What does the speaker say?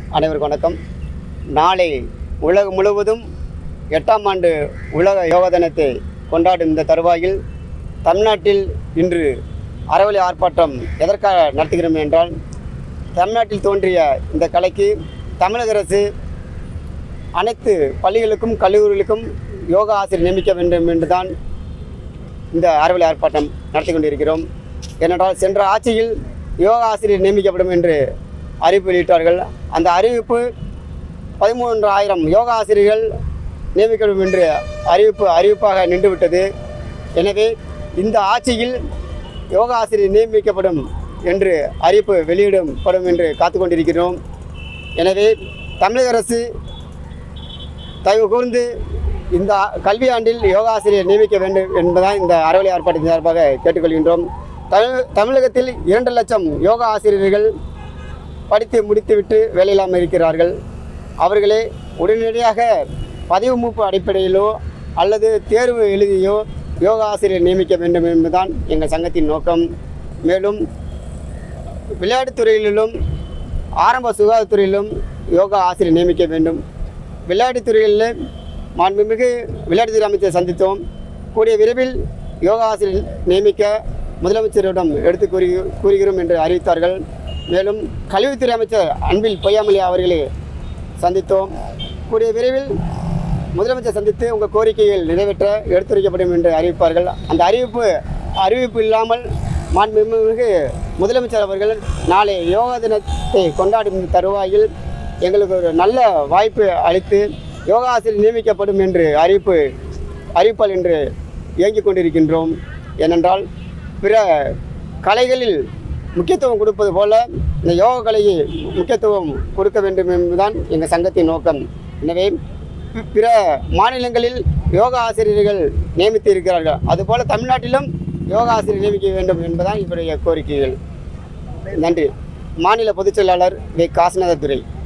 அனைவருக்கும் வணக்கம் நாளை உலகம் முழுவதும் எட்டாம் ஆண்டு உலக யோகா தினத்தை கொண்டாடும் இந்த தருவாயில் தமிழ்நாட்டில் இன்று அறவழி ஆர்ப்பாட்டம் எதற்காக நடத்துகிறோம் என்றால் தமிழ்நாட்டில் தோன்றிய இந்த கலைக்கு தமிழக அரசு அனைத்து பள்ளிகளுக்கும் கல்லூரிகளுக்கும் யோகா ஆசிரியர் நியமிக்க வேண்டும் என்றுதான் இந்த அறவழி ஆர்ப்பாட்டம் நடத்தி கொண்டிருக்கிறோம் ஏனென்றால் சென்ற ஆட்சியில் யோகா ஆசிரியர் நியமிக்கப்படும் என்று அறிவிப்பு வெளியிட்டார்கள் அந்த அறிவிப்பு பதிமூன்று ஆயிரம் யோகா ஆசிரியர்கள் நியமிக்கப்படும் என்று அறிவிப்பு அறிவிப்பாக நின்றுவிட்டது எனவே இந்த ஆட்சியில் யோகா ஆசிரியர் நியமிக்கப்படும் என்று அறிவிப்பு வெளியிடப்படும் என்று காத்து கொண்டிருக்கிறோம் எனவே தமிழக அரசு தயவு கூர்ந்து இந்த ஆ- கல்வியாண்டில் யோகா ஆசிரியர் நியமிக்க வேண்டும் என்பதுதான் இந்த அறவழி ஆர்ப்பாட்டத்தின் சார்பாக கேட்டுக்கொள்கின்றோம் தமிழ் தமிழகத்தில் இரண்டு லட்சம் யோகா ஆசிரியர்கள் படித்து முடித்துவிட்டு வேலையில்லாமல் இருக்கிறார்கள் அவர்களே உடனடியாக பதிவு மூப்பு அடிப்படையிலோ அல்லது தேர்வு எழுதியோ யோகா ஆசிரியர் நியமிக்க வேண்டும் என்பதுதான் எங்கள் சங்கத்தின் நோக்கம் மேலும் விளையாட்டுத் துறையிலும் ஆரம்ப சுகாதாரத்துறையிலும் யோகா ஆசிரியர் நியமிக்க வேண்டும் விளையாட்டுத் துறையில் மாண்புமிகு விளையாட்டுத்துறை அமைச்சரை சந்தித்தோம் கூடிய விரைவில் யோகா ஆசிரியர் நியமிக்க முதலமைச்சரிடம் எடுத்து கூறி கூறுகிறோம் என்று அறிவித்தார்கள் மேலும் கல்வித்துறை அமைச்சர் அன்பில் பொய்யாமொழி அவர்களை சந்தித்தோம் கூடிய விரைவில் முதலமைச்சர் சந்தித்து உங்கள் கோரிக்கைகள் நிறைவேற்ற எடுத்துரைக்கப்படும் என்று அறிவிப்பார்கள் அந்த அறிவிப்பு அறிவிப்பு இல்லாமல் மாண்புமிகு முதலமைச்சர் அவர்கள் நாளை யோகா தினத்தை கொண்டாடும் இந்த தருவாயில் எங்களுக்கு ஒரு நல்ல வாய்ப்பு அளித்து யோகா ஆசிரியர் நியமிக்கப்படும் என்று அறிவிப்பு அறிவிப்பால் என்று இயங்கிக் கொண்டிருக்கின்றோம் ஏனென்றால் பிற கலைகளில் முக்கியத்துவம் கொடுப்பது போல இந்த யோக கலையை முக்கியத்துவம் கொடுக்க வேண்டும் என்பதுதான் எங்கள் சங்கத்தின் நோக்கம் எனவே பி- பிற மாநிலங்களில் யோகா ஆசிரியர்கள் நியமித்து இருக்கிறார்கள் அதுபோல தமிழ்நாட்டிலும் யோகா ஆசிரியர் நியமிக்க வேண்டும் என்பதுதான் எங்களுடைய கோரிக்கைகள் நன்றி மாநில பொதுச் செயலாளர் வே காசிநாத துரை